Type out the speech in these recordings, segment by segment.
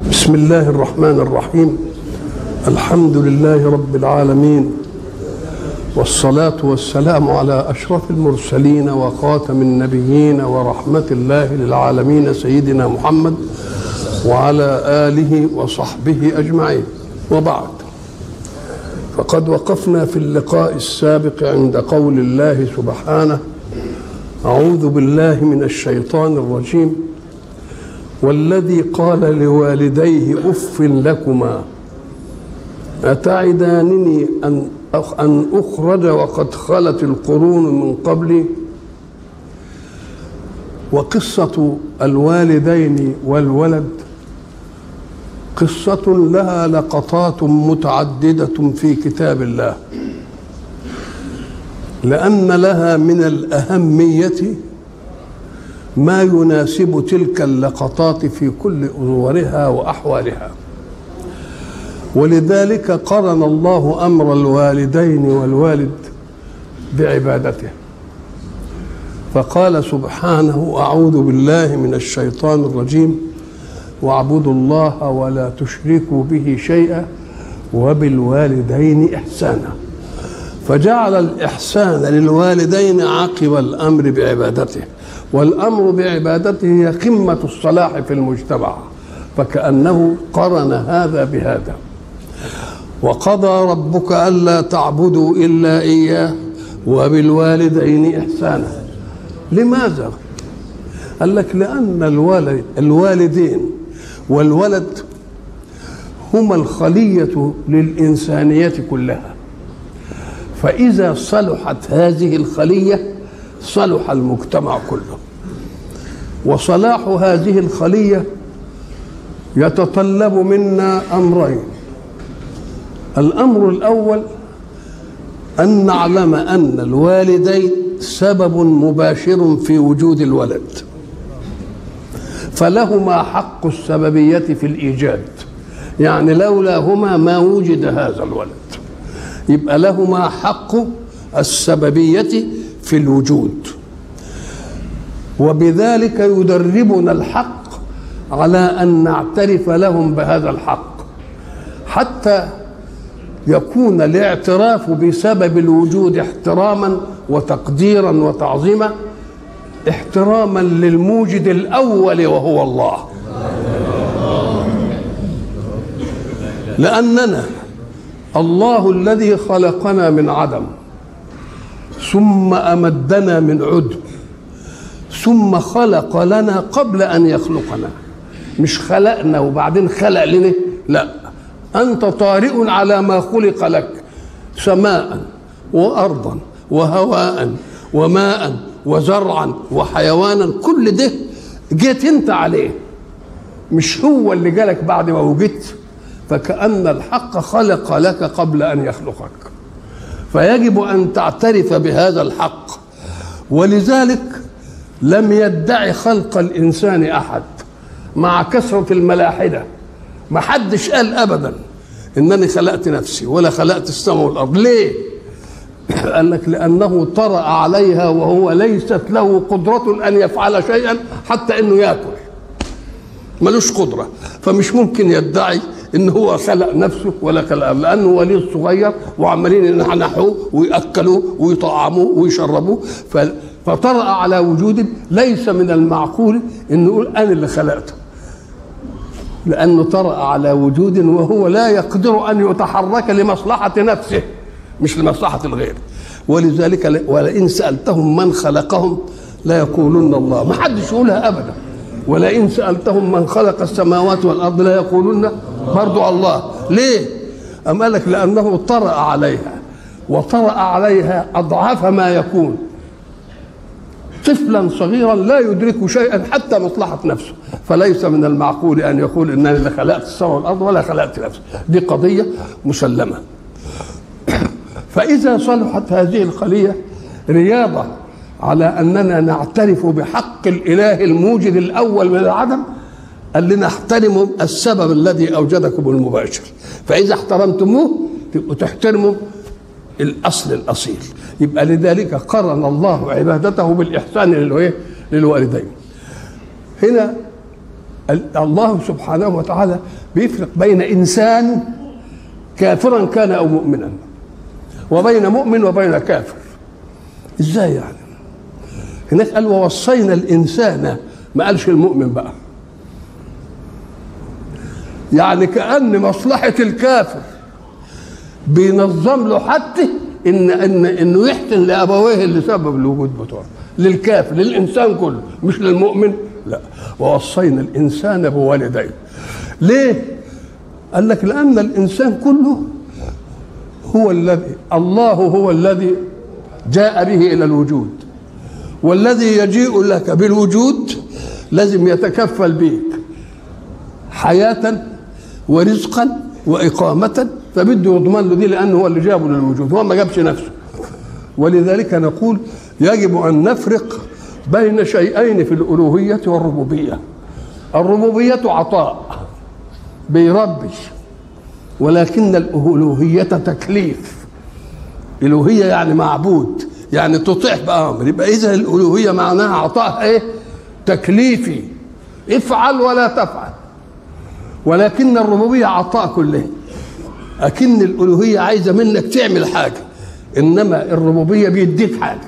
بسم الله الرحمن الرحيم الحمد لله رب العالمين والصلاة والسلام على أشرف المرسلين وخاتم النبيين ورحمة الله للعالمين سيدنا محمد وعلى آله وصحبه أجمعين وبعد فقد وقفنا في اللقاء السابق عند قول الله سبحانه أعوذ بالله من الشيطان الرجيم والذي قال لوالديه اف لكما اتعدانني ان ان اخرج وقد خلت القرون من قبلي وقصه الوالدين والولد قصه لها لقطات متعدده في كتاب الله لان لها من الاهميه ما يناسب تلك اللقطات في كل أزورها وأحوالها ولذلك قرن الله أمر الوالدين والوالد بعبادته فقال سبحانه أعوذ بالله من الشيطان الرجيم واعبدوا الله ولا تشركوا به شيئا وبالوالدين إحسانا فجعل الإحسان للوالدين عقب الأمر بعبادته والامر بعبادته هي قمه الصلاح في المجتمع فكانه قرن هذا بهذا وقضى ربك الا تعبدوا الا اياه وبالوالدين احسانا لماذا قال لك لان الوالد الوالدين والولد هما الخليه للانسانيه كلها فاذا صلحت هذه الخليه صلح المجتمع كله وصلاح هذه الخليه يتطلب منا امرين الامر الاول ان نعلم ان الوالدين سبب مباشر في وجود الولد فلهما حق السببيه في الايجاد يعني لولاهما ما وجد هذا الولد يبقى لهما حق السببيه في الوجود وبذلك يدربنا الحق على ان نعترف لهم بهذا الحق حتى يكون الاعتراف بسبب الوجود احتراما وتقديرا وتعظيما احتراما للموجد الاول وهو الله لاننا الله الذي خلقنا من عدم ثم امدنا من عدم ثم خلق لنا قبل ان يخلقنا مش خلقنا وبعدين خلق لنا لا انت طارئ على ما خلق لك سماء وارضا وهواء وماء وزرعا وحيوانا كل ده جيت انت عليه مش هو اللي جالك بعد ما وجدت فكأن الحق خلق لك قبل أن يخلقك فيجب ان تعترف بهذا الحق ولذلك لم يدعي خلق الانسان احد مع كثره الملاحده ما حدش قال ابدا انني خلقت نفسي ولا خلقت السماء والارض ليه قال لك لانه طرا عليها وهو ليست له قدره ان يفعل شيئا حتى انه ياكل ملوش قدره فمش ممكن يدعي ان هو خلق نفسه ولا خلق لانه وليد صغير وعمالين ينحنحوه وياكلوه ويطعموه ويشربوه فطرأ على وجود ليس من المعقول انه يقول انا اللي خلقته لانه طرأ على وجود وهو لا يقدر ان يتحرك لمصلحه نفسه مش لمصلحه الغير ولذلك ولئن سالتهم من خلقهم لا يقولون الله ما حدش يقولها ابدا ولئن سالتهم من خلق السماوات والارض لا يقولون برضو الله ليه أم قال لك لأنه طرأ عليها وطرأ عليها أضعاف ما يكون طفلا صغيرا لا يدرك شيئا حتى مصلحة نفسه فليس من المعقول أن يقول إنني لا خلقت السماء والأرض ولا خلقت نفسي دي قضية مسلمة فإذا صلحت هذه الخلية رياضة على أننا نعترف بحق الإله الموجد الأول من العدم قال لنا احترموا السبب الذي اوجدكم المباشر فاذا احترمتموه تبقوا تحترموا الاصل الاصيل يبقى لذلك قرن الله عبادته بالاحسان للوالدين هنا الله سبحانه وتعالى بيفرق بين انسان كافرا كان او مؤمنا وبين مؤمن وبين كافر ازاي يعني هناك قال ووصينا الانسان ما قالش المؤمن بقى يعني كأن مصلحة الكافر بينظم له حتى ان ان انه يحسن لابويه اللي سبب الوجود بتوعه للكافر للانسان كله مش للمؤمن لا ووصينا الانسان بوالديه ليه قال لك لان الانسان كله هو الذي الله هو الذي جاء به الى الوجود والذي يجيء لك بالوجود لازم يتكفل بيك حياه ورزقا وإقامة فبده يضمن له دي لأنه هو اللي جابه للوجود هو ما جابش نفسه ولذلك نقول يجب أن نفرق بين شيئين في الألوهية والربوبية الربوبية عطاء بيربي ولكن الألوهية تكليف الألوهية يعني معبود يعني تطيع بأمر يبقى إذا الألوهية معناها عطاء إيه تكليفي افعل ولا تفعل ولكن الربوبية عطاء كله أكن الألوهية عايزة منك تعمل حاجة إنما الربوبية بيديك حاجة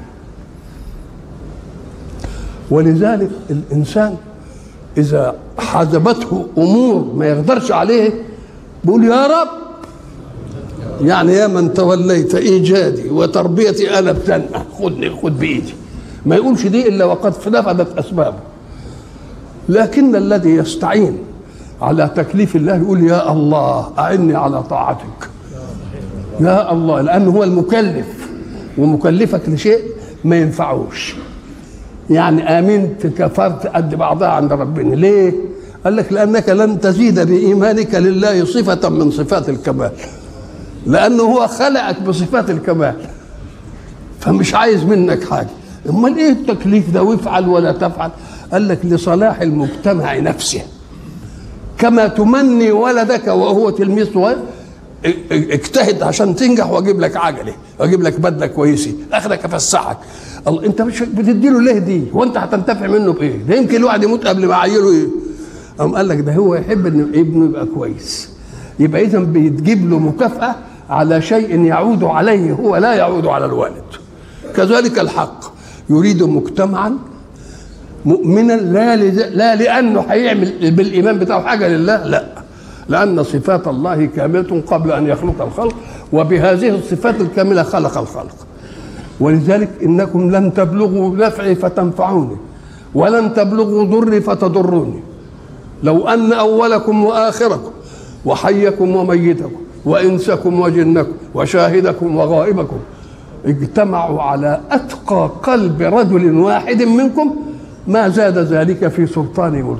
ولذلك الإنسان إذا حجبته أمور ما يقدرش عليه بيقول يا رب يعني يا من توليت إيجادي وتربيتي أنا بتنقى خدني خد بإيدي ما يقولش دي إلا وقد نفذت أسبابه لكن الذي يستعين على تكليف الله يقول يا الله أعني على طاعتك يا الله لأنه هو المكلف ومكلفك لشيء ما ينفعوش يعني آمنت كفرت قد بعضها عند ربنا ليه قال لك لأنك لن تزيد بإيمانك لله صفة من صفات الكمال لأنه هو خلقك بصفات الكمال فمش عايز منك حاجة امال ايه التكليف ده وافعل ولا تفعل قال لك لصلاح المجتمع نفسه كما تمني ولدك وهو تلميذ صغير اجتهد عشان تنجح واجيب لك عجله واجيب لك بدله كويسه اخرك افسحك الله انت مش بتدي له ليه دي وانت هتنتفع منه بايه ده يمكن الواحد يموت قبل ما عيله ايه قام قال لك ده هو يحب ان ابنه يبقى كويس يبقى اذا بتجيب له مكافاه على شيء يعود عليه هو لا يعود على الوالد كذلك الحق يريد مجتمعا مؤمنا لا لا لانه هيعمل بالايمان بتاعه حاجه لله لا لان صفات الله كامله قبل ان يخلق الخلق وبهذه الصفات الكامله خلق الخلق ولذلك انكم لن تبلغوا نفعي فتنفعوني ولن تبلغوا ضري فتضروني لو ان اولكم واخركم وحيكم وميتكم وانسكم وجنكم وشاهدكم وغائبكم اجتمعوا على اتقى قلب رجل واحد منكم ما زاد ذلك في سلطان ملك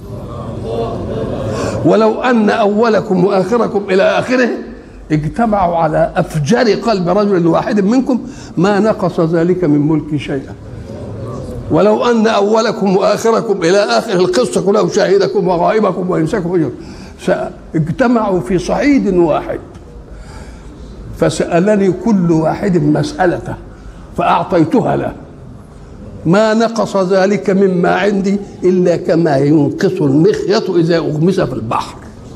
ولو ان اولكم واخركم الى اخره اجتمعوا على افجر قلب رجل واحد منكم ما نقص ذلك من ملك شيئا ولو ان اولكم واخركم الى اخر القصه كلها شاهدكم وغائبكم وانسكم اجتمعوا في صعيد واحد فسالني كل واحد مسالته فاعطيتها له ما نقص ذلك مما عندي الا كما ينقص المخيط اذا اغمس في البحر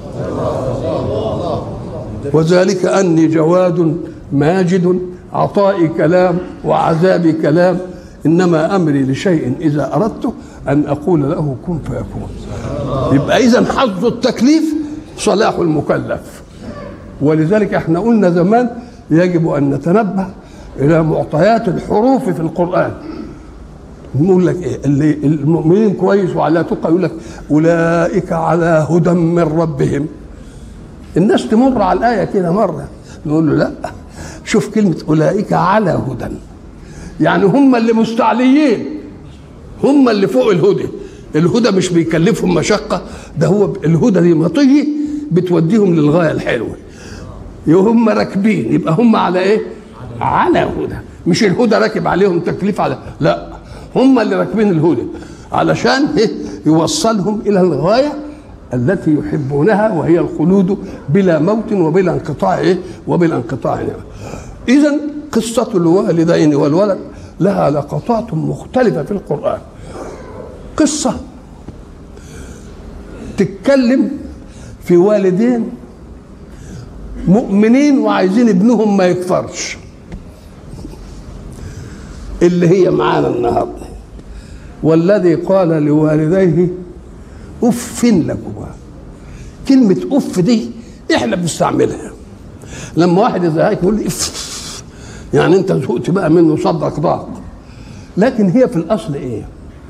وذلك اني جواد ماجد عطائي كلام وعذابي كلام انما امري لشيء اذا اردته ان اقول له كن فيكون يبقى اذا حظ التكليف صلاح المكلف ولذلك احنا قلنا زمان يجب ان نتنبه الى معطيات الحروف في القران نقول لك ايه اللي المؤمنين كويس وعلى تقى يقول لك اولئك على هدى من ربهم الناس تمر على الايه كده مره نقول له لا شوف كلمه اولئك على هدى يعني هم اللي مستعليين هم اللي فوق الهدى الهدى مش بيكلفهم مشقه ده هو الهدى دي مطيه بتوديهم للغايه الحلوه هم راكبين يبقى هم على ايه على هدى مش الهدى راكب عليهم تكليف على لا هم اللي راكبين الهدى علشان إيه؟ يوصلهم الى الغايه التي يحبونها وهي الخلود بلا موت وبلا انقطاع ايه وبلا انقطاع نعمه اذا قصه الوالدين والولد لها لقطات مختلفه في القران قصه تتكلم في والدين مؤمنين وعايزين ابنهم ما يكفرش اللي هي معانا النهارده والذي قال لوالديه اف لكما كلمه اف دي احنا بنستعملها لما واحد يزهقك يقول لي اف يعني انت زهقت بقى منه صدرك ضاق لكن هي في الاصل ايه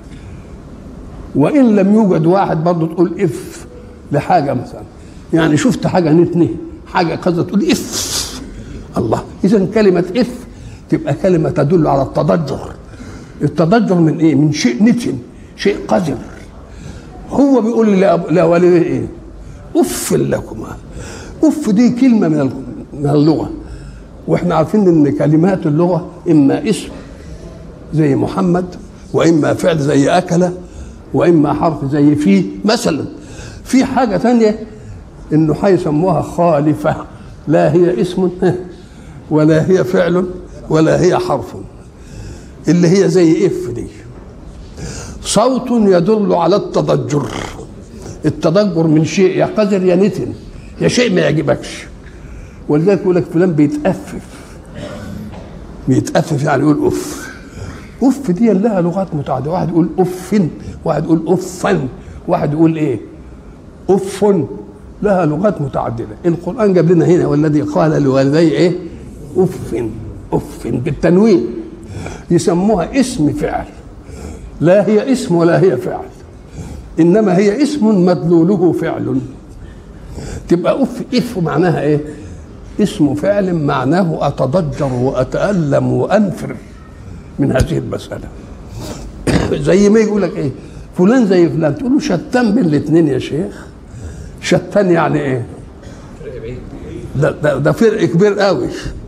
وان لم يوجد واحد برضه تقول اف لحاجه مثلا يعني شفت حاجه نتنه حاجه كذا تقول اف الله اذا كلمه اف تبقى كلمه تدل على التضجر التضجر من ايه من شيء نتن شيء قذر هو بيقول لوالديه ايه اف لكما اف دي كلمه من من اللغه واحنا عارفين ان كلمات اللغه اما اسم زي محمد واما فعل زي اكل واما حرف زي فيه مثلا في حاجه ثانيه انه هيسموها خالفه لا هي اسم ولا هي فعل ولا هي حرف اللي هي زي اف دي صوت يدل على التضجر التضجر من شيء يا قذر يا نتن يا شيء ما يعجبكش ولذلك يقول لك فلان بيتأفف بيتأفف يعني يقول اف اف دي لها لغات متعدده واحد يقول اف واحد يقول افا واحد يقول ايه اف لها لغات متعدده القران جاب لنا هنا والذي قال لوالديه ايه اف اف بالتنوين يسموها اسم فعل لا هي اسم ولا هي فعل انما هي اسم مدلوله فعل تبقى اف اف معناها ايه اسم فعل معناه اتضجر واتالم وانفر من هذه المساله زي ما يقول لك ايه فلان زي فلان تقول له شتان بين الاثنين يا شيخ شتان يعني ايه ده, ده, ده فرق كبير قوي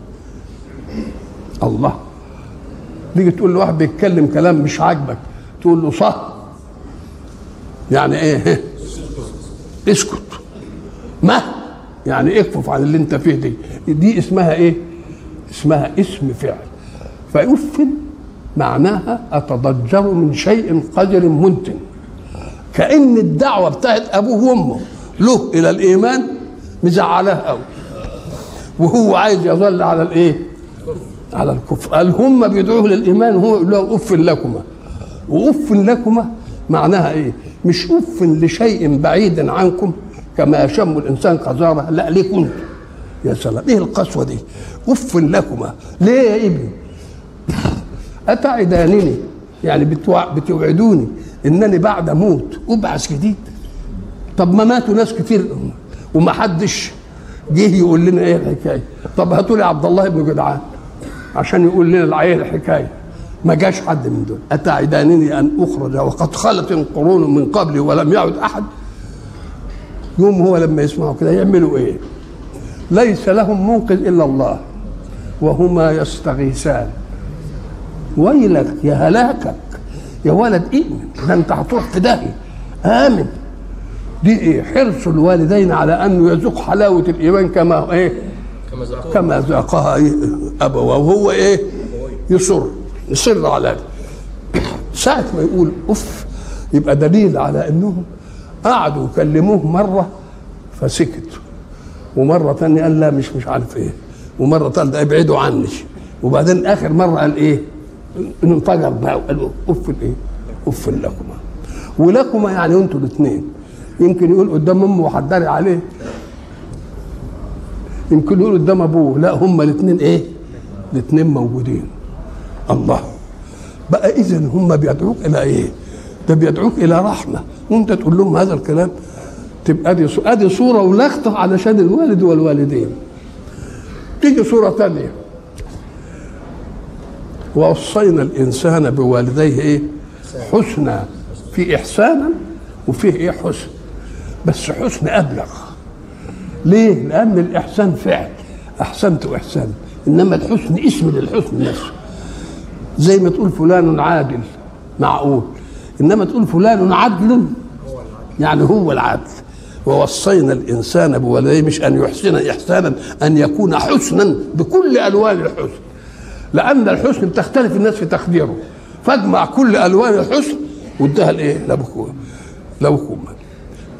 الله تيجي تقول لواحد بيتكلم كلام مش عاجبك تقول له صح يعني ايه اسكت ما يعني اكفف عن اللي انت فيه دي دي اسمها ايه اسمها اسم فعل فاف معناها اتضجر من شيء قدر منتن كان الدعوه بتاعت ابوه وامه له الى الايمان مزعلاه قوي وهو عايز يظل على الايه على الكفر قال هم بيدعوه للايمان وهو يقول له اف لكما واف لكما معناها ايه مش اف لشيء بعيد عنكم كما يشم الانسان قذاره لا ليه كنت يا سلام ايه القسوه دي اف لكما ليه يا ابني اتعدانني يعني بتوع بتوعدوني انني بعد اموت ابعث جديد طب ما ماتوا ناس كتير وما حدش جه يقول لنا ايه الحكايه طب هاتوا لي عبد الله بن جدعان عشان يقول لنا العيه الحكايه ما جاش حد من دول اتعدانني ان اخرج وقد خلت القرون من قبلي ولم يعد احد يوم هو لما يسمعوا كده يعملوا ايه ليس لهم منقذ الا الله وهما يستغيثان ويلك يا هلاكك يا ولد امن ده انت هتروح في داهيه امن دي ايه حرص الوالدين على انه يذوق حلاوه الايمان كما ايه كما ذاقوا كما ذاقها إيه؟ ابواه وهو ايه يصر يصر على ذلك ساعة ما يقول اف يبقى دليل على انهم قعدوا يكلموه مرة فسكت ومرة ثانية قال لا مش مش عارف ايه ومرة ثالثة ابعدوا عني وبعدين اخر مرة قال ايه انفجر بقى وقال اف الايه اف لكما ولكما يعني انتوا الاثنين يمكن يقول قدام امه وحدري عليه يمكن يقول قدام ابوه لا هما الاثنين ايه الاثنين موجودين الله بقى اذا هم بيدعوك الى ايه ده بيدعوك الى رحمه وانت تقول لهم هذا الكلام تبقى ادي ادي صوره ولقطه علشان الوالد والوالدين تيجي صوره ثانيه ووصينا الانسان بوالديه ايه حسنا في احسانا وفيه ايه حسن بس حسن ابلغ ليه لان الاحسان فعل احسنت احسان انما الحسن اسم للحسن نفسه زي ما تقول فلان عادل معقول انما تقول فلان عدل يعني هو العدل ووصينا الانسان بوالديه مش ان يحسن احسانا ان يكون حسنا بكل الوان الحسن لان الحسن بتختلف الناس في تقديره فاجمع كل الوان الحسن وادها لايه لابوك لابوك وامك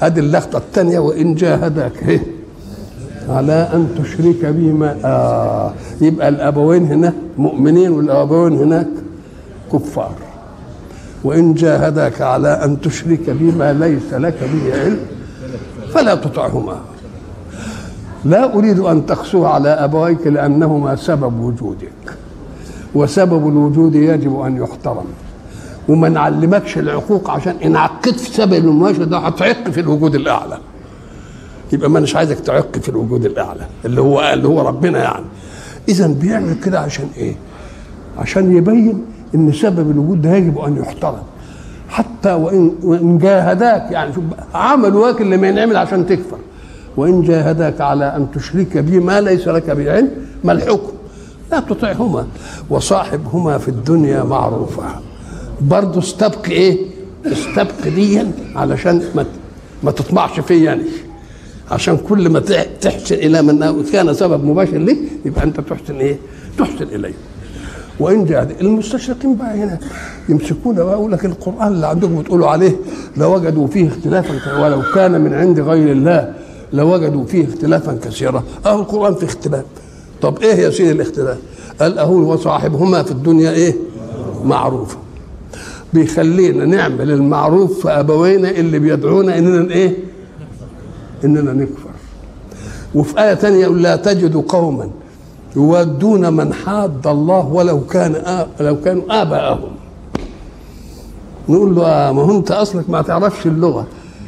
ادي اللقطه الثانيه وان جاهداك إيه؟ على ان تشرك بي ما آه يبقى الابوين هنا مؤمنين والابوين هناك كفار وان جاهداك على ان تشرك بي ما ليس لك به علم فلا تطعهما لا اريد ان تقسو على ابويك لانهما سبب وجودك وسبب الوجود يجب ان يحترم وما نعلمكش العقوق عشان ان عقدت في سبب المباشر ده هتعق في الوجود الاعلى يبقى ما مش عايزك تعق في الوجود الاعلى اللي هو اللي هو ربنا يعني اذا بيعمل كده عشان ايه عشان يبين ان سبب الوجود ده يجب ان يحترم حتى وان وان جاهداك يعني شوف عمل واكل لما ينعمل عشان تكفر وان جاهداك على ان تشرك بي ما ليس لك به علم ما الحكم لا تطعهما وصاحبهما في الدنيا معروفا برضه استبق ايه استبق ديا علشان ما ما تطمعش فيا يعني عشان كل ما تحسن الى من كان سبب مباشر لك يبقى انت تحسن ايه تحسن اليه وان جاء المستشرقين بقى هنا يمسكون بقى يقول لك القران اللي عندكم بتقولوا عليه لوجدوا فيه اختلافا ولو كان من عند غير الله لوجدوا فيه اختلافا كثيرا اهو القران فيه اختلاف طب ايه يا سيدي الاختلاف قال اهو وصاحبهما في الدنيا ايه معروفه بيخلينا نعمل المعروف في ابوينا اللي بيدعونا اننا ايه اننا نكفر وفي ايه ثانيه يقول لا تجد قوما يودون من حاد الله ولو كان آب لو كانوا اباءهم نقول له آه ما هو انت اصلك ما تعرفش اللغه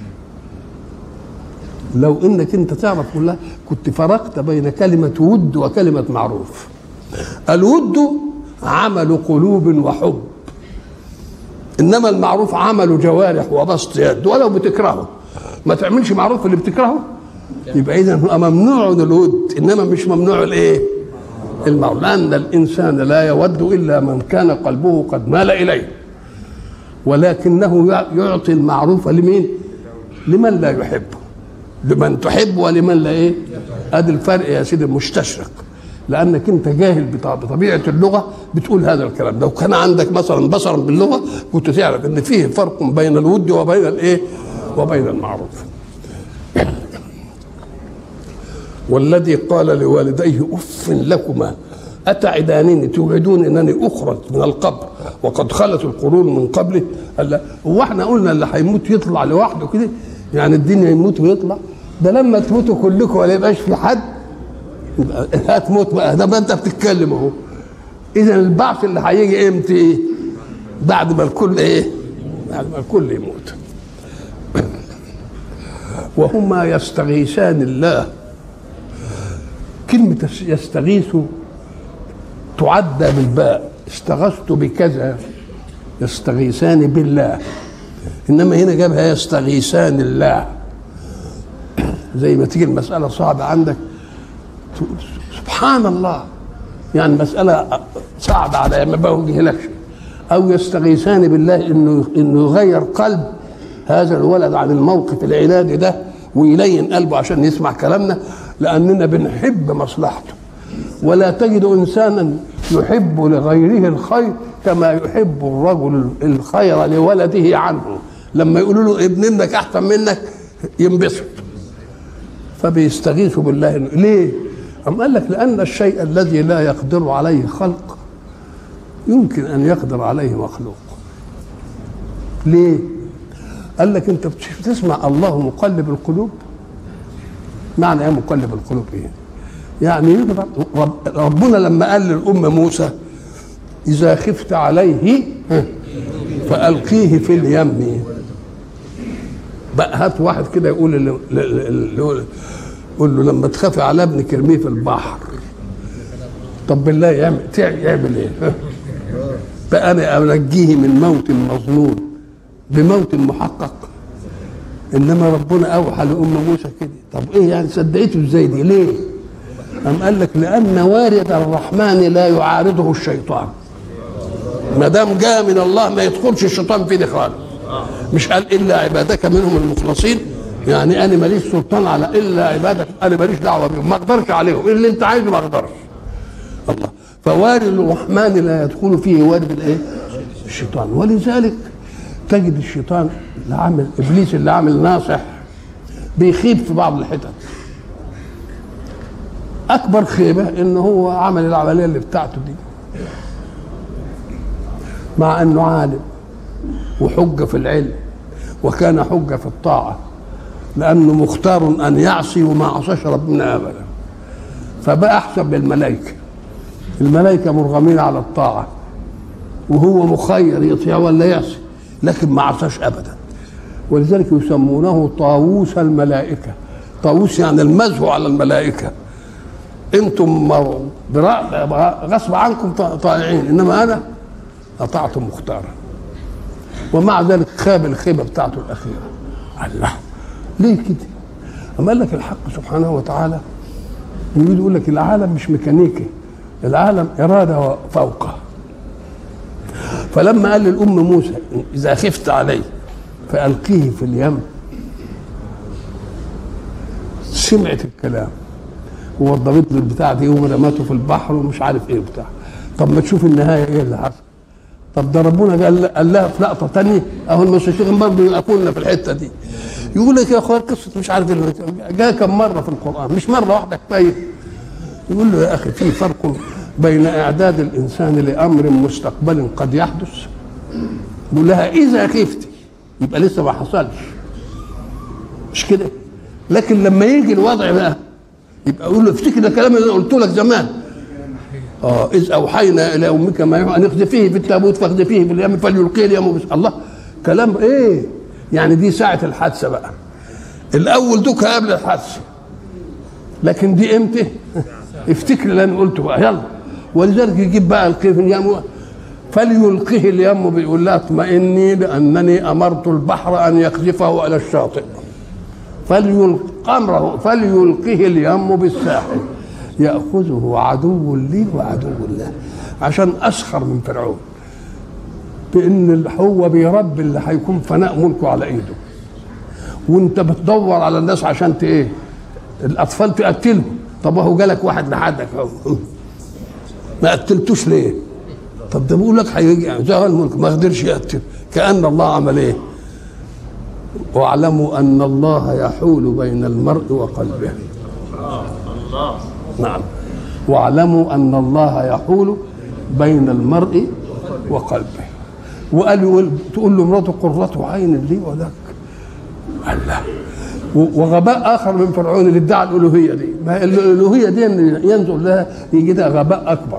لو انك انت تعرف كلها كنت فرقت بين كلمه ود وكلمه معروف الود عمل قلوب وحب انما المعروف عمل جوارح وبسط يد ولو بتكرهه ما تعملش معروف اللي بتكرهه يبقى اذا هو ممنوع الود انما مش ممنوع الايه المعروف لان الانسان لا يود الا من كان قلبه قد مال اليه ولكنه يعطي المعروف لمين لمن لا يحبه لمن تحب ولمن لا ايه ادي الفرق يا سيدي المستشرق لانك انت جاهل بطبيعه اللغه بتقول هذا الكلام لو كان عندك مثلا بصرا باللغه كنت تعرف ان فيه فرق بين الود وبين الايه وبين المعروف والذي قال لوالديه اف لكما اتعدانني توعدون انني اخرج من القبر وقد خلت القرون من قبلي قال لا هو احنا قلنا اللي هيموت يطلع لوحده كده يعني الدنيا يموت ويطلع ده لما تموتوا كلكم ولا يبقاش في حد يبقى هتموت بقى ده ما انت بتتكلم اهو اذا البعث اللي هيجي امتى ايه بعد ما الكل ايه بعد ما الكل يموت وهما يستغيثان الله كلمة يستغيث تعدى بالباء استغثت بكذا يستغيثان بالله انما هنا جابها يستغيثان الله زي ما تيجي المسألة صعبة عندك سبحان الله يعني مسألة صعبة على ما بوجه لك أو يستغيثان بالله إنه إنه يغير قلب هذا الولد عن الموقف العنادي ده ويلين قلبه عشان يسمع كلامنا لأننا بنحب مصلحته ولا تجد إنسانا يحب لغيره الخير كما يحب الرجل الخير لولده عنه لما يقولوا له ابن ابنك أحسن منك ينبسط فبيستغيثوا بالله ليه؟ أم قال لك لأن الشيء الذي لا يقدر عليه خلق يمكن أن يقدر عليه مخلوق ليه؟ قال لك أنت بتسمع الله مقلب القلوب معنى إيه مقلب القلوب إيه؟ يعني يقدر رب ربنا لما قال للأم موسى إذا خفت عليه فألقيه في اليم بقى هات واحد كده يقول اللي, اللي قول له لما تخافي على ابنك ارميه في البحر طب بالله يعمل يعمل ايه؟ بقى انا انجيه من موت مظنون بموت محقق انما ربنا اوحى لام موسى كده طب ايه يعني صدقته ازاي دي ليه؟ قام قال لك لان وارد الرحمن لا يعارضه الشيطان ما دام جاء من الله ما يدخلش الشيطان في دي خالص مش قال الا عبادك منهم المخلصين يعني انا ماليش سلطان على الا عبادك انا ماليش دعوه بهم ما اقدرش عليهم اللي انت عايزه ما اقدرش الله فوارد الرحمن لا يدخل فيه وارد الايه الشيطان ولذلك تجد الشيطان اللي عامل ابليس اللي عامل ناصح بيخيب في بعض الحتت اكبر خيبه ان هو عمل العمليه اللي بتاعته دي مع انه عالم وحجه في العلم وكان حجه في الطاعه لانه مختار ان يعصي وما عصاش ربنا ابدا فبقى احسن من الملائكه الملائكه مرغمين على الطاعه وهو مخير يطيع ولا يعصي لكن ما عصاش ابدا ولذلك يسمونه طاووس الملائكه طاووس يعني المزه على الملائكه انتم غصب عنكم طائعين انما انا اطعت مختارا ومع ذلك خاب الخيبه بتاعته الاخيره الله ليه كده؟ أما قال لك الحق سبحانه وتعالى يريد يقول لك العالم مش ميكانيكي العالم إرادة فوقه فلما قال للأم موسى إذا خفت عليه فألقيه في اليم سمعت الكلام ووضبت له البتاع دي ورماته في البحر ومش عارف ايه بتاع طب ما تشوف النهايه ايه اللي حصل طب ده ربنا قال قال لها في لقطه ثانيه اهو المستشرقين برضه يقولنا في الحته دي يقول لك يا اخويا قصه مش عارف جاء كم مره في القران مش مره واحده كفايه يقول له يا اخي في فرق بين اعداد الانسان لامر مستقبل قد يحدث يقول لها اذا خفت يبقى لسه ما حصلش مش كده لكن لما يجي الوضع بقى يبقى اقول له افتكر ده الكلام اللي انا قلته لك زمان اه اذ اوحينا الى امك ما يوحى ان اقذفيه في التابوت فاقذفيه في اليم فليلقيه اليم بس الله كلام ايه يعني دي ساعه الحادثه بقى الاول دوك قبل الحادثه لكن دي امتى افتكر اللي انا قلته بقى يلا ولذلك يجيب بقى القيه في اليم فليلقيه اليم بيقول لها اطمئني لانني امرت البحر ان يقذفه على الشاطئ فليلقى امره فليلقيه اليم بالساحل ياخذه عدو لي وعدو له عشان اسخر من فرعون بان هو بيربي اللي هيكون فناء ملكه على ايده وانت بتدور على الناس عشان ايه الاطفال تقتلهم طب اهو جالك واحد لحدك اهو ما قتلتوش ليه طب ده بيقول لك هيجي زهق الملك ما قدرش يقتل كان الله عمل ايه واعلموا ان الله يحول بين المرء وقلبه الله نعم واعلموا ان الله يحول بين المرء وقلبه وقال تقول له مراته قرة عين لي ولك الله وغباء اخر من فرعون اللي ادعى الالوهيه دي ما الالوهيه دي ينزل لها يجي ده غباء اكبر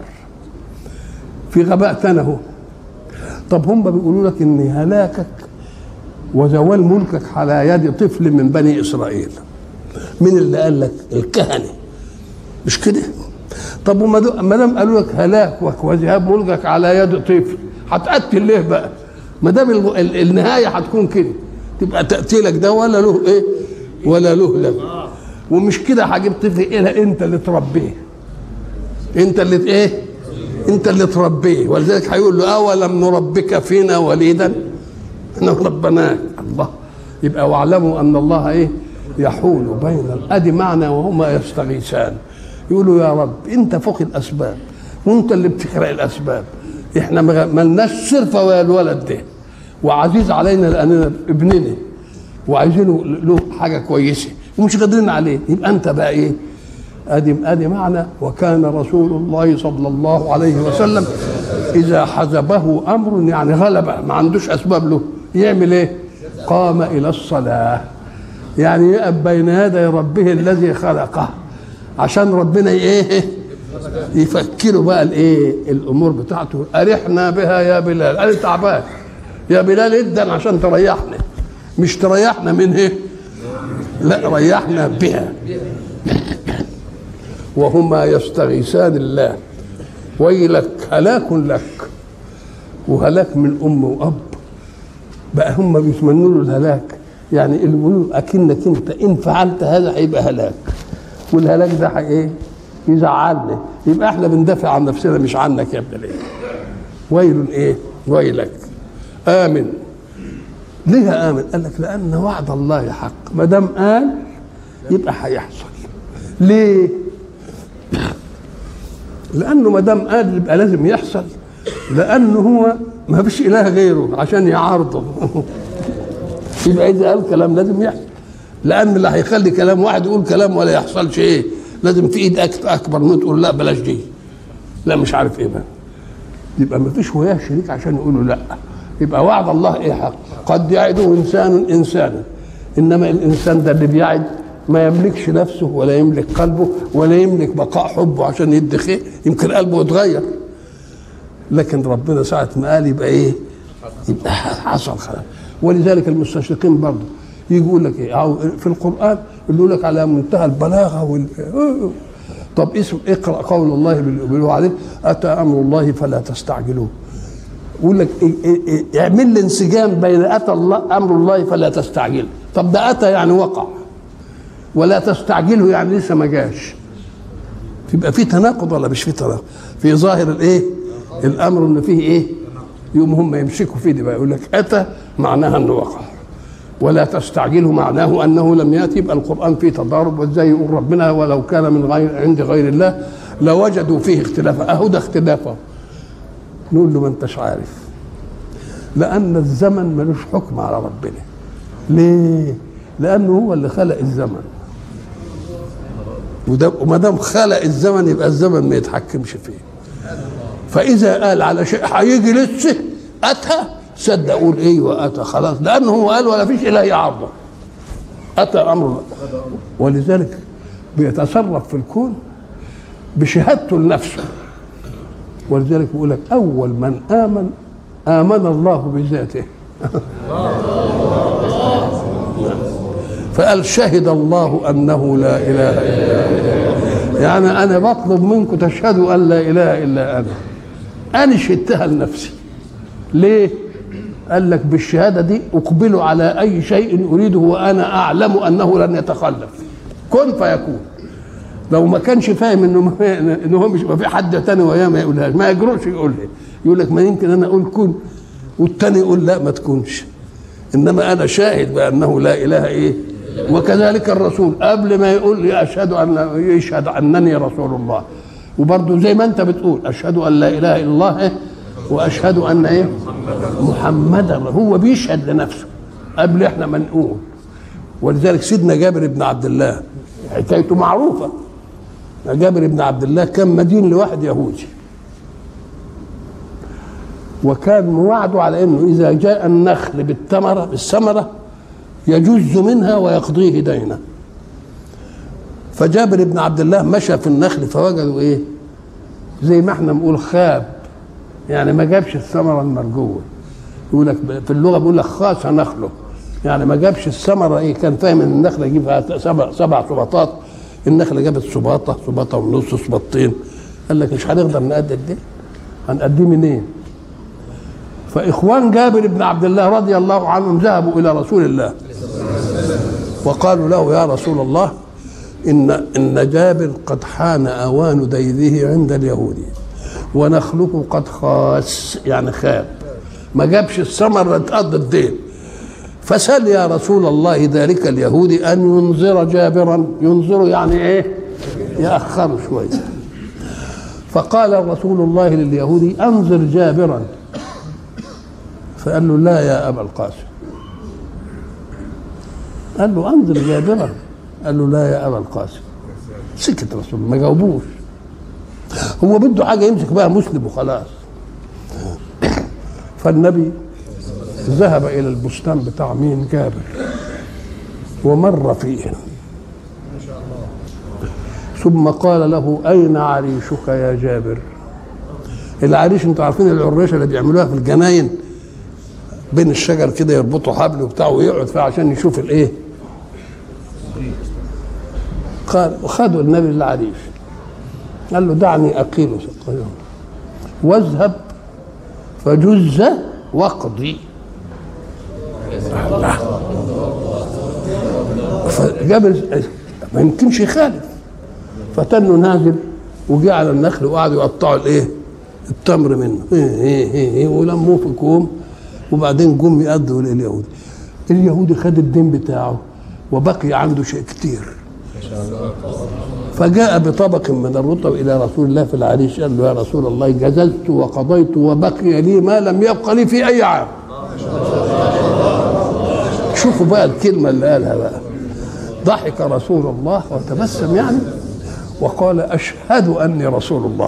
في غباء ثاني اهو طب هم بيقولوا لك ان هلاكك وزوال ملكك على يد طفل من بني اسرائيل مين اللي قال لك الكهنه مش كده طب وما دام قالوا لك هلاكك وذهاب ملكك على يد طفل هتقتل ليه بقى ما دام النهايه هتكون كده تبقى تقتيلك ده ولا له ايه ولا له لك ومش كده هجيب طفل الى انت اللي تربيه انت اللي ايه انت اللي تربيه ولذلك هيقول له اولم نربك فينا وليدا احنا ربناك الله يبقى واعلموا ان الله ايه يحول بين ادي معنى وهما يستغيثان يقولوا يا رب انت فوق الاسباب وانت اللي بتخرق الاسباب احنا ما لناش صرفه ويا الولد ده وعزيز علينا لاننا ابننا وعايزينه له حاجه كويسه ومش قادرين عليه يبقى انت بقى ايه ادي ادي معنى وكان رسول الله صلى الله عليه وسلم اذا حزبه امر يعني غلبه ما عندوش اسباب له يعمل ايه قام الى الصلاه يعني يقف بين يدي ربه الذي خلقه عشان ربنا ايه يفكروا بقى الايه الامور بتاعته ارحنا بها يا بلال انا تعبان يا بلال ادن عشان تريحنا مش تريحنا من ايه لا ريحنا بها وهما يستغيثان الله ويلك هلاك لك وهلاك من ام واب بقى هم بيتمنوا له الهلاك يعني اللي بيقولوا اكنك انت ان فعلت هذا هيبقى هلاك والهلاك ده ايه يزعلنا يبقى احنا بندافع عن نفسنا مش عنك يا ابن الايه ويل ايه ويلك امن ليه امن قال لك لان وعد الله حق ما دام قال يبقى هيحصل ليه لانه ما دام قال يبقى لازم يحصل لانه هو ما فيش اله غيره عشان يعارضه يبقى اذا قال كلام لازم يحصل لان اللي هيخلي كلام واحد يقول كلام ولا يحصلش ايه لازم في ايد أك- اكبر منه تقول لا بلاش دي لا مش عارف ايه بقى يبقى ما فيش وياه شريك عشان يقولوا لا يبقى وعد الله ايه حق قد يعده انسان انسانا انما الانسان ده اللي بيعد ما يملكش نفسه ولا يملك قلبه ولا يملك بقاء حبه عشان يدي خير يمكن قلبه يتغير لكن ربنا ساعة ما قال يبقى ايه يبقى حصل خلاص ولذلك المستشرقين برضه يجي يقول لك ايه أو في القران يقول لك على منتهى البلاغه وال طب اسم اقرا قول الله بال- بالوعد اتى امر الله فلا تستعجلوه يقول لك إيه إيه إيه اعمل لي انسجام بين اتى الله امر الله فلا تستعجله طب ده اتى يعني وقع ولا تستعجله يعني لسه ما جاش يبقى في تناقض ولا مش في تناقض في ظاهر الايه الامر ان فيه ايه يوم هم يمسكوا فيه دي بقى يقول لك اتى معناها انه وقع ولا تستعجله معناه انه لم ياتي يبقى القران فيه تضارب وازاي يقول ربنا ولو كان من غير عند غير الله لوجدوا فيه اختلافا اهو ده اختلافه نقول له ما انتش عارف لان الزمن ملوش حكم على ربنا ليه لانه هو اللي خلق الزمن وده وما دام خلق الزمن يبقى الزمن ما يتحكمش فيه فاذا قال على شيء هيجي لسه اتى صدق قول ايوه اتى خلاص لانه هو قال ولا فيش اله يعرضه اتى امر الله ولذلك بيتصرف في الكون بشهادته لنفسه ولذلك بيقول لك اول من امن امن الله بذاته فقال شهد الله انه لا اله الا هو يعني انا بطلب منكم تشهدوا ان لا اله الا انا انا شهدتها لنفسي ليه قال لك بالشهاده دي اقبل على اي شيء اريده وانا اعلم انه لن يتخلف كن فيكون لو ما كانش فاهم انه ما انه هو مش ما في حد تاني وياه ما يقولهاش ما يجرؤش يقولها يقول لك ما يمكن انا اقول كن والتاني يقول لا ما تكونش انما انا شاهد بانه لا اله ايه وكذلك الرسول قبل ما يقول لي اشهد ان يشهد انني رسول الله وبرضه زي ما انت بتقول اشهد ان لا اله الا الله إيه؟ واشهد ان ايه محمدا هو بيشهد لنفسه قبل احنا ما نقول ولذلك سيدنا جابر بن عبد الله حكايته معروفه جابر بن عبد الله كان مدين لواحد يهودي وكان وعده على انه اذا جاء النخل بالثمره بالثمره يجز منها ويقضيه دينا فجابر بن عبد الله مشى في النخل فوجدوا ايه زي ما احنا بنقول خاب يعني ما جابش الثمره المرجوه يقول لك في اللغه بيقول لك خاص نخله يعني ما جابش الثمره ايه كان فاهم ان النخله يجيب فيها سبع سبع سباطات النخله جابت سباطه سباطه ونص سباطتين قال لك مش هنقدر نقدم دي هنقديه منين؟ فاخوان جابر بن عبد الله رضي الله عنهم ذهبوا الى رسول الله وقالوا له يا رسول الله ان ان جابر قد حان اوان ديره عند اليهود ونخلق قد خاس يعني خاب ما جابش الثمر تقضي الدين فسل يا رسول الله ذلك اليهودي ان ينظر جابرا ينظر يعني ايه ياخره شويه فقال رسول الله لليهودي انظر جابرا فقال له لا يا ابا القاسم قال له انظر جابرا قال له لا يا ابا القاسم سكت رسول الله ما جاوبوش هو بده حاجه يمسك بها مسلم وخلاص فالنبي ذهب الى البستان بتاع مين جابر ومر فيه ثم قال له اين عريشك يا جابر العريش انتوا عارفين العريشه اللي بيعملوها في الجناين بين الشجر كده يربطوا حبل وبتاع ويقعد فيها عشان يشوف الايه قال وخدوا النبي العريش قال له دعني اقيل سقيهم واذهب فجز واقضي فجابر ما يمكنش يخالف فتنه نازل وجه على النخل وقعدوا يقطعوا الايه التمر منه إيه إيه إيه إيه ولموه في كوم وبعدين جم يأدوا لليهودي اليهودي خد الدين بتاعه وبقي عنده شيء كتير فجاء بطبق من الرطب الى رسول الله في العريش قال له يا رسول الله جزلت وقضيت وبقي لي ما لم يبقى لي في اي عام شوفوا بقى الكلمه اللي قالها بقى ضحك رسول الله وتبسم يعني وقال أشهد أني رسول الله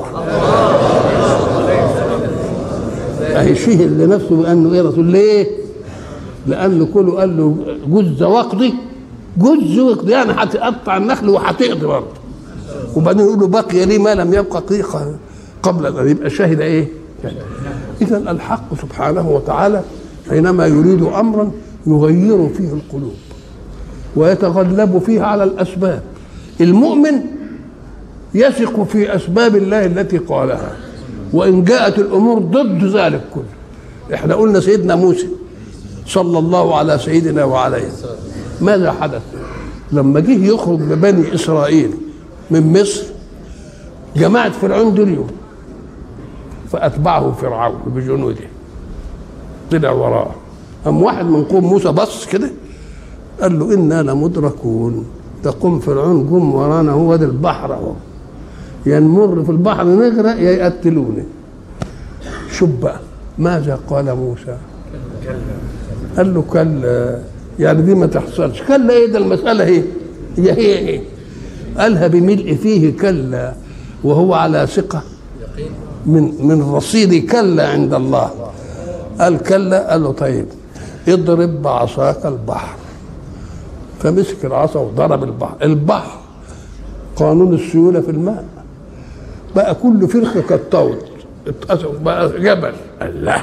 أهي شهد لنفسه بأنه إيه رسول ليه؟ لأنه كله قال له جز وقضي جز وقضي يعني هتقطع النخل وهتقضي برضه وبعدين يقول له بقي لي ما لم يبقى قيقة قبل أن يبقى شهد إيه؟ إذا الحق سبحانه وتعالى حينما يريد أمرا يغير فيه القلوب ويتغلب فيه على الأسباب المؤمن يثق في أسباب الله التي قالها وإن جاءت الأمور ضد ذلك كله احنا قلنا سيدنا موسى صلى الله على سيدنا وعليه ماذا حدث لما جه يخرج ببني إسرائيل من مصر جماعة فرعون دريوا فأتبعه فرعون بجنوده طلع وراه قام واحد من قوم موسى بص كده قال له إنا لمدركون ده قوم فرعون قوم ورانا هو ده البحر اهو يا نمر في البحر نغرق يا يقتلوني شوف بقى ماذا قال موسى قال له كلا يعني دي ما تحصلش كلا ايه ده المسألة هي هي هي ايه قالها بملء فيه كلا وهو على ثقة من من رصيد كلا عند الله قال كلا قال له طيب اضرب بعصاك البحر فمسك العصا وضرب البحر البحر قانون السيولة في الماء بقى كل فرخة كالطود اتقسم بقى جبل الله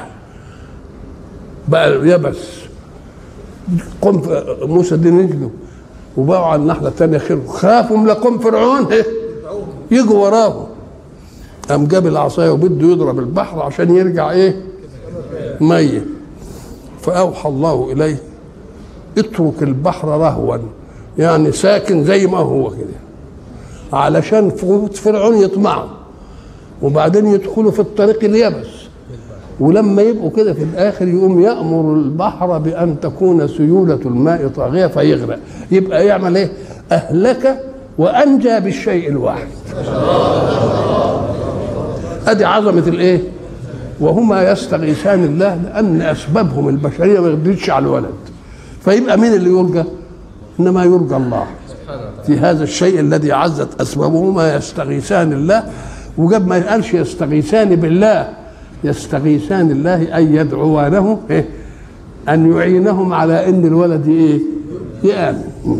بقى يبس قم موسى دي نجلوا وبقوا على النحلة الثانية خير خافوا من لقوم فرعون يجوا وراه قام جاب العصاية وبده يضرب البحر عشان يرجع ايه مية فأوحى الله إليه اترك البحر رهوا يعني ساكن زي ما هو كده علشان فرعون يطمعوا وبعدين يدخلوا في الطريق اليبس ولما يبقوا كده في الاخر يقوم يامر البحر بان تكون سيوله الماء طاغيه فيغرق يبقى يعمل ايه اهلك وانجى بالشيء الواحد ادي عظمه الايه وهما يستغيثان الله لان اسبابهم البشريه ما يقدرش على الولد فيبقى مين اللي يرجى انما يرجى الله في هذا الشيء الذي عزت اسبابهما يستغيثان الله وجاب ما يقالش يستغيثان بالله يستغيثان الله اي يدعوانه إيه؟ ان يعينهم على ان الولد ايه يامن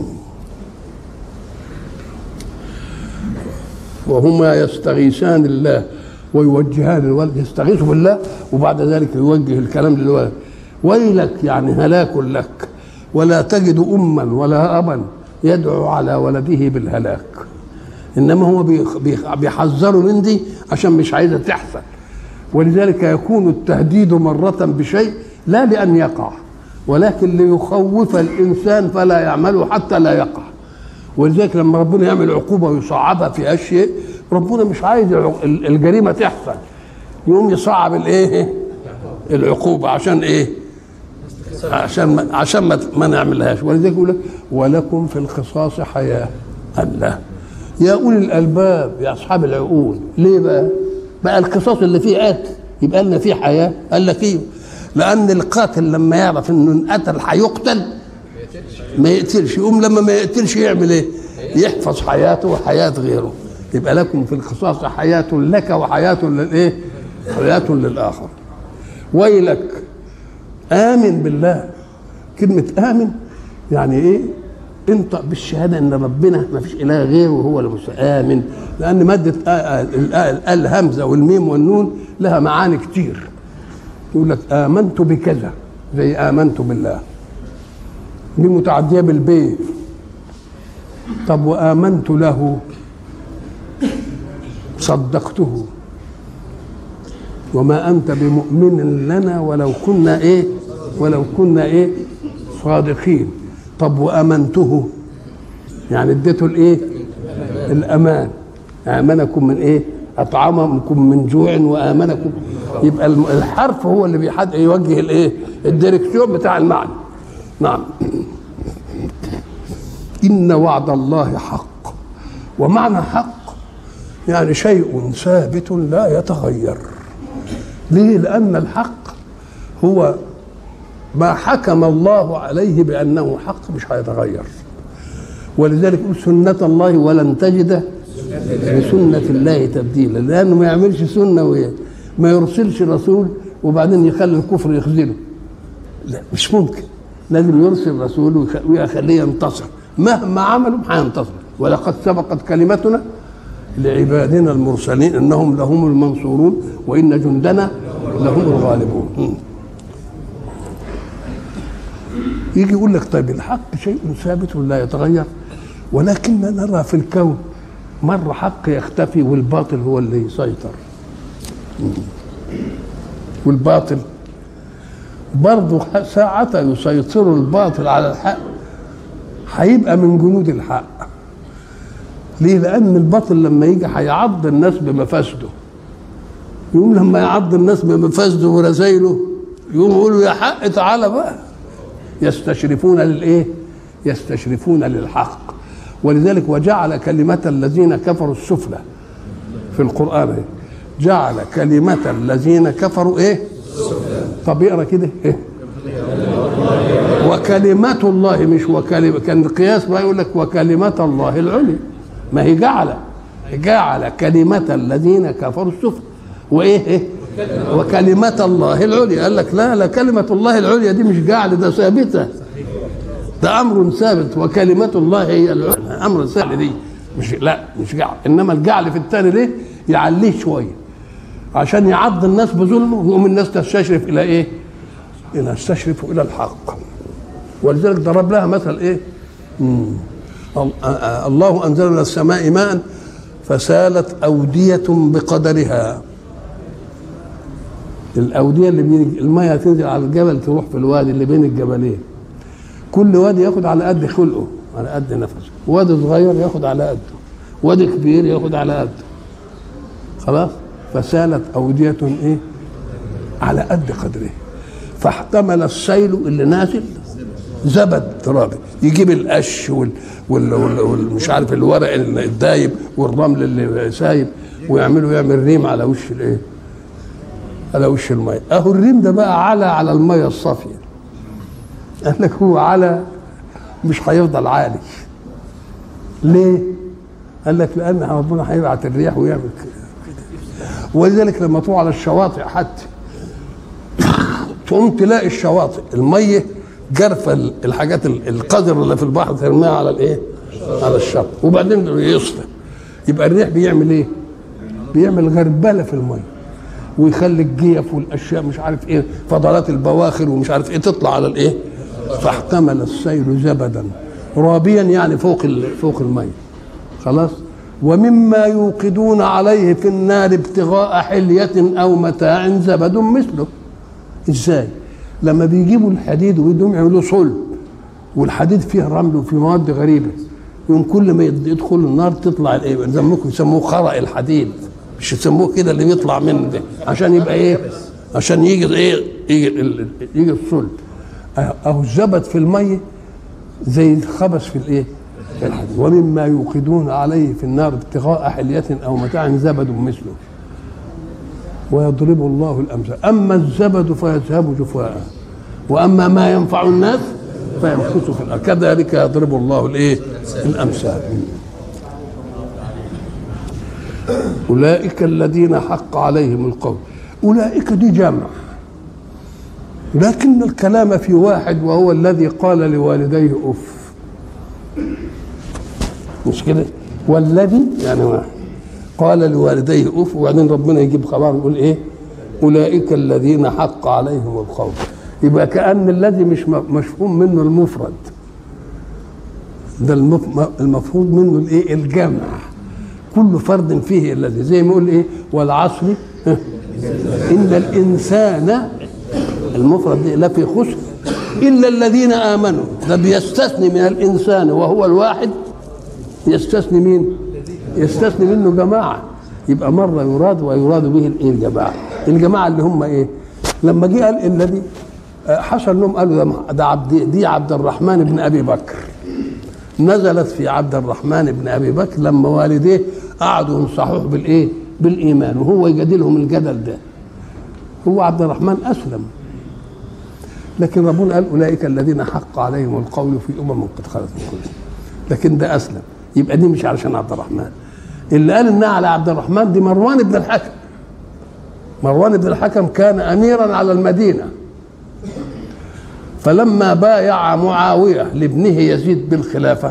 وهما يستغيثان الله ويوجهان الولد يستغيث بالله وبعد ذلك يوجه الكلام للولد ويلك يعني هلاك لك ولا تجد اما ولا ابا يدعو على ولده بالهلاك انما هو بيحذره من دي عشان مش عايزه تحصل ولذلك يكون التهديد مرة بشيء لا لأن يقع ولكن ليخوف الإنسان فلا يعمله حتى لا يقع ولذلك لما ربنا يعمل عقوبة ويصعبها في أشياء ربنا مش عايز الجريمة تحصل يقوم يصعب الايه العقوبة عشان ايه عشان ما عشان ما, ما نعملهاش ولذلك يقول لك ولكم في القصاص حياه الله يا اولي الالباب يا اصحاب العقول ليه بقى؟ بقى القصاص اللي فيه قتل يبقى لنا فيه حياه قال لك ايه؟ لان القاتل لما يعرف انه انقتل هيقتل ما يقتلش يقوم لما ما يقتلش يعمل ايه؟ يحفظ حياته وحياه غيره يبقى لكم في القصاص حياه لك وحياه للايه؟ حياه للاخر ويلك آمن بالله كلمة آمن يعني إيه؟ انطق بالشهادة إن ربنا ما فيش إله غيره وهو آمن لأن مادة الهمزة والميم والنون لها معاني كتير يقول لك آمنت بكذا زي آمنت بالله دي متعدية بالبي طب وآمنت له صدقته وما انت بمؤمن لنا ولو كنا ايه ولو كنا ايه صادقين طب وامنته يعني اديته الايه الامان امنكم من ايه اطعمكم من جوع وامنكم يبقى الحرف هو اللي بيحد يوجه الايه الديركتيون بتاع المعنى نعم ان وعد الله حق ومعنى حق يعني شيء ثابت لا يتغير ليه لأن الحق هو ما حكم الله عليه بأنه حق مش هيتغير ولذلك يقول سنة الله ولن تجد لسنة الله تبديلا لأنه ما يعملش سنة ويا ما يرسلش رسول وبعدين يخلي الكفر يخذله لا مش ممكن لازم يرسل رسول ويخليه ينتصر مهما عملوا هينتصر ولقد سبقت كلمتنا لعبادنا المرسلين انهم لهم المنصورون وان جندنا لهم الغالبون يجي يقول لك طيب الحق شيء ثابت ولا يتغير ولكن نرى في الكون مرة حق يختفي والباطل هو اللي يسيطر والباطل برضه ساعة يسيطر الباطل على الحق هيبقى من جنود الحق ليه؟ لأن الباطل لما يجي هيعض الناس بمفاسده يقوم لما يعض الناس بمفاسده ورزايله يقوم يقولوا يا حق تعالى بقى يستشرفون للايه؟ يستشرفون للحق ولذلك وجعل كلمة الذين كفروا السفلى في القرآن جعل كلمة الذين كفروا ايه؟ طب اقرا كده ايه؟ وكلمة الله مش وكلمة كان القياس بقى يقول لك وكلمة الله العليا ما هي جعل جعل كلمة الذين كفروا السفلى وايه ايه؟ وكلمة الله العليا قال لك لا لا كلمة الله العليا دي مش جعل ده ثابتة ده أمر ثابت وكلمة الله هي العليا أمر ثابت دي مش لا مش جعل إنما الجعل في الثاني ليه؟ يعليه شوية عشان يعض الناس بظلمه ويقوم الناس تستشرف إلى إيه؟ إلى تستشرف إلى الحق ولذلك ضرب لها مثل إيه؟ مم. الله أنزل من السماء ماء فسالت أودية بقدرها الاوديه اللي بين الميه تنزل على الجبل تروح في الوادي اللي بين الجبلين كل وادي ياخد على قد خلقه على قد نفسه وادي صغير ياخد على قده وادي كبير ياخد على قده خلاص فسالت اوديه ايه على قد قدره فاحتمل السيل اللي نازل زبد ترابي يجيب القش وال وال وال والمش عارف الورق الدايب والرمل اللي سايب ويعملوا يعمل ريم على وش الايه على وش الميه اهو الريم ده بقى على على الميه الصافيه قال لك هو على مش هيفضل عالي ليه قال لك لان ربنا هيبعت الرياح ويعمل كده ولذلك لما تروح على الشواطئ حتى تقوم تلاقي الشواطئ الميه جرفه الحاجات القذر اللي في البحر ترميها على الايه على الشط وبعدين يصفى يبقى الريح بيعمل ايه بيعمل غربله في الميه ويخلي الجيف والاشياء مش عارف ايه فضلات البواخر ومش عارف ايه تطلع على الايه فاحتمل السيل زبدا رابيا يعني فوق فوق الميه خلاص ومما يوقدون عليه في النار ابتغاء حلية أو متاع زبد مثله ازاي لما بيجيبوا الحديد ويدوم يعملوا صلب والحديد فيه رمل وفيه مواد غريبة يوم كل ما يدخل النار تطلع الايه زي ممكن يسموه خرق الحديد مش يسموه كده اللي بيطلع منه ده عشان يبقى ايه عشان يجي ايه يجي, يجي الصلب اهو الزبد في الميه زي الخبث في الايه في الحديد ومما يوقدون عليه في النار ابتغاء حلية او متاع زبد مثله ويضرب الله الامثال اما الزبد فيذهب جفاء واما ما ينفع الناس فيمكث في الارض كذلك يضرب الله الايه الامثال أولئك الذين حق عليهم القول أولئك دي جمع لكن الكلام في واحد وهو الذي قال لوالديه أف مش كده والذي يعني واحد قال لوالديه أف وبعدين ربنا يجيب خبر يقول إيه أولئك الذين حق عليهم القول يبقى كأن الذي مش مفهوم منه المفرد ده المفروض منه الايه الجمع كل فرد فيه الذي زي ما يقول ايه والعصر ان الانسان المفرد دي لا في خسر الا الذين امنوا ده بيستثني من الانسان وهو الواحد يستثني مين يستثني منه جماعه يبقى مره يراد ويراد به الايه الجماعه الجماعه اللي هم ايه لما جه قال الذي حصل انهم قالوا ده عبد دي عبد الرحمن بن ابي بكر نزلت في عبد الرحمن بن ابي بكر لما والديه قعدوا ينصحوه بالايه؟ بالايمان وهو يجادلهم الجدل ده. هو عبد الرحمن اسلم. لكن ربنا قال اولئك الذين حق عليهم القول في امم قد خلت من قبل. لكن ده اسلم يبقى دي مش علشان عبد الرحمن اللي قال انها على عبد الرحمن دي مروان بن الحكم مروان بن الحكم كان اميرا على المدينه فلما بايع معاويه لابنه يزيد بالخلافه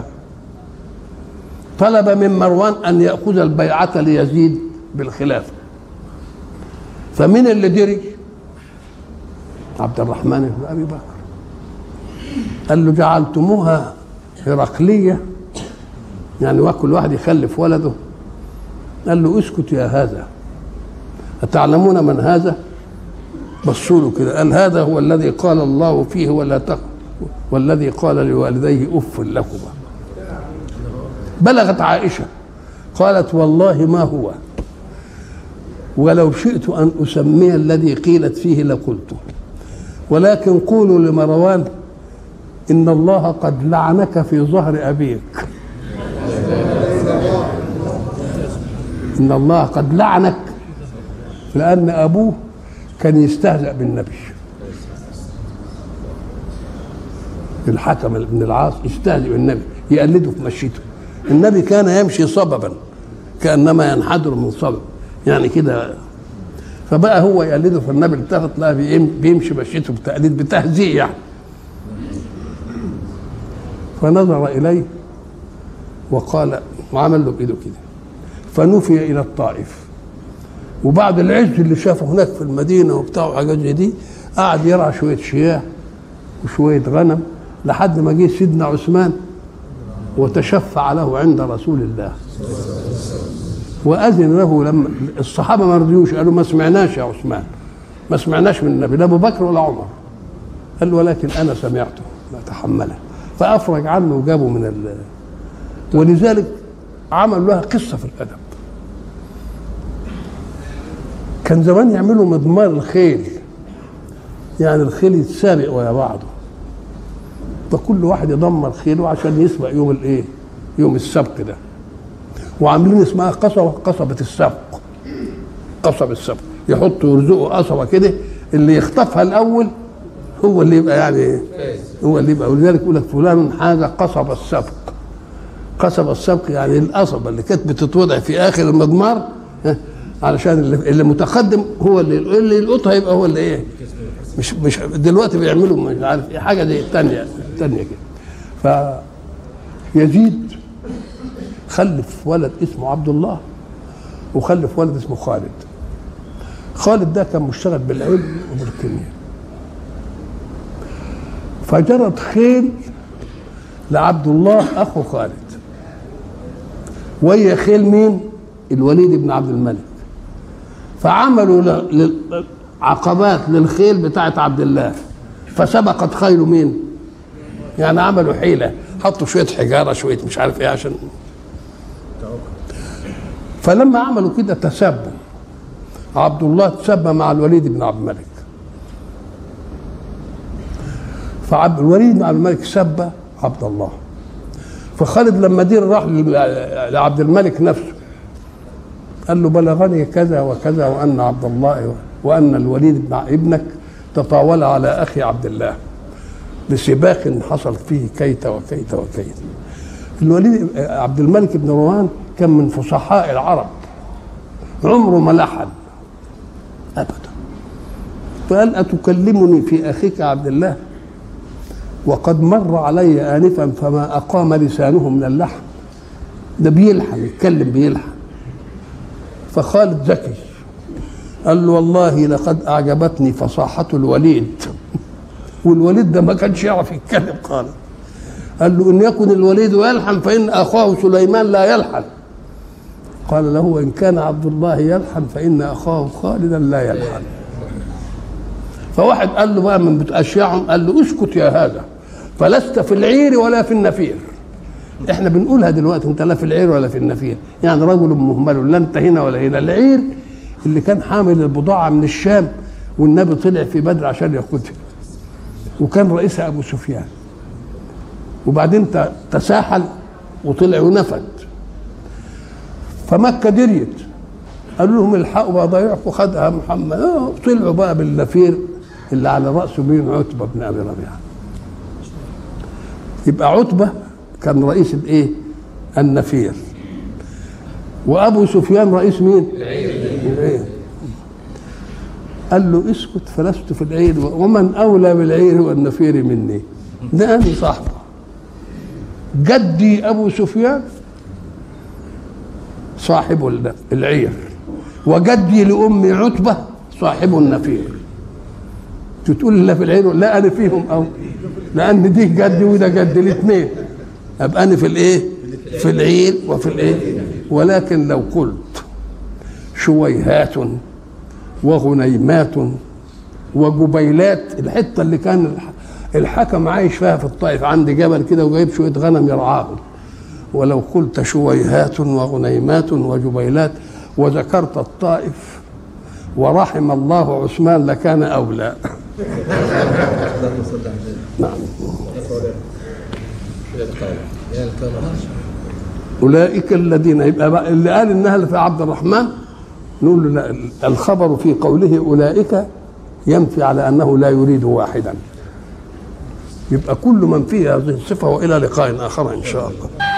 طلب من مروان ان ياخذ البيعه ليزيد بالخلافه فمن اللي دري عبد الرحمن بن ابي بكر قال له جعلتموها هرقليه يعني وكل واحد يخلف ولده قال له اسكت يا هذا أتعلمون من هذا بصوا له كده قال هذا هو الذي قال الله فيه ولا تق والذي قال لوالديه اف لكما بلغت عائشه قالت والله ما هو ولو شئت ان اسمي الذي قيلت فيه لقلته ولكن قولوا لمروان ان الله قد لعنك في ظهر ابيك ان الله قد لعنك لان ابوه كان يستهزأ بالنبي الحكم بن العاص يستهزئ بالنبي يقلده في مشيته النبي كان يمشي صببا كانما ينحدر من صبب يعني كده فبقى هو يقلده في النبي التفت لا بيمشي مشيته بتقليد بتهزيء يعني فنظر اليه وقال وعمل له بايده كده فنفي الى الطائف وبعد العز اللي شافه هناك في المدينه وبتاع وحاجات زي دي قعد يرعى شويه شياه وشويه غنم لحد ما جه سيدنا عثمان وتشفع له عند رسول الله واذن له لما الصحابه ما رضيوش قالوا ما سمعناش يا عثمان ما سمعناش من النبي لا ابو بكر ولا عمر قال له ولكن انا سمعته ما تحمله فافرج عنه وجابه من ال ولذلك عملوا لها قصه في الادب كان زمان يعملوا مضمار الخيل يعني الخيل يتسابق ويا بعضه فكل واحد يدمر خيله عشان يسبق يوم الايه يوم السبق ده وعاملين اسمها قصبة قصبة السبق قصب السبق يحطوا يرزقوا قصبة كده اللي يخطفها الأول هو اللي يبقى يعني هو اللي يبقى ولذلك يقول لك فلان حاجة قصب السبق قصب السبق يعني القصبة اللي كانت بتتوضع في آخر المضمار علشان اللي, اللي متقدم هو اللي اللي يلقطها يبقى هو اللي ايه مش مش دلوقتي بيعملوا مش عارف ايه حاجه دي الثانيه الثانيه كده فيزيد خلف ولد اسمه عبد الله وخلف ولد اسمه خالد خالد ده كان مشتغل بالعلم وبالكيمياء فجرت خيل لعبد الله اخو خالد وهي خيل مين الوليد بن عبد الملك فعملوا عقبات للخيل بتاعت عبد الله فسبقت خيل مين يعني عملوا حيلة حطوا شوية حجارة شوية مش عارف ايه عشان فلما عملوا كده تسبوا عبد الله تسبى مع الوليد بن عبد الملك فعبد الوليد بن عبد الملك سب عبد الله فخالد لما دير راح لعبد الملك نفسه قال له بلغني كذا وكذا وان عبد الله وان الوليد بن ابنك تطاول على اخي عبد الله بسباق حصل فيه كيت وكيت وكيت الوليد عبد الملك بن مروان كان من فصحاء العرب عمره ما لحن ابدا فقال اتكلمني في اخيك عبد الله وقد مر علي انفا فما اقام لسانه من اللحن ده بيلحن يتكلم بيلحن فخالد ذكي قال له والله لقد اعجبتني فصاحه الوليد والوليد ده ما كانش يعرف يتكلم خالد قال له ان يكن الوليد يلحن فان اخاه سليمان لا يلحن قال له ان كان عبد الله يلحن فان اخاه خالدا لا يلحن فواحد قال له بقى من اشياعهم قال له اسكت يا هذا فلست في العير ولا في النفير احنا بنقولها دلوقتي انت لا في العير ولا في النفير يعني رجل مهمل لا انت هنا ولا هنا العير اللي كان حامل البضاعه من الشام والنبي طلع في بدر عشان ياخدها وكان رئيسها ابو سفيان وبعدين تساحل وطلع ونفد فمكه دريت قالوا لهم الحقوا بضايعكم خدها محمد اه طلعوا بقى بالنفير اللي على راسه مين عتبه بن ابي ربيعه يبقى عتبه كان رئيس الايه النفير وابو سفيان رئيس مين العير قال له اسكت فلست في العير ومن اولى بالعير والنفير مني ده انا صاحبه جدي ابو سفيان صاحب العير وجدي لامي عتبه صاحب النفير تقول لا في العير لا انا فيهم او لان دي جدي وده جدي الاثنين ابقى انا في الايه في العير وفي الايه ولكن لو قلت شويهات وغنيمات وجبيلات الحته اللي كان الحكم عايش فيها في الطائف عند جبل كده وجايب شويه غنم يرعاهم ولو قلت شويهات وغنيمات وجبيلات وذكرت الطائف ورحم الله عثمان لكان اولى نعم اولئك الذين يبقى اللي قال انها في عبد الرحمن نقول له لا الخبر في قوله اولئك ينفي على انه لا يريد واحدا يبقى كل من فيه هذه الصفه والى لقاء اخر ان شاء الله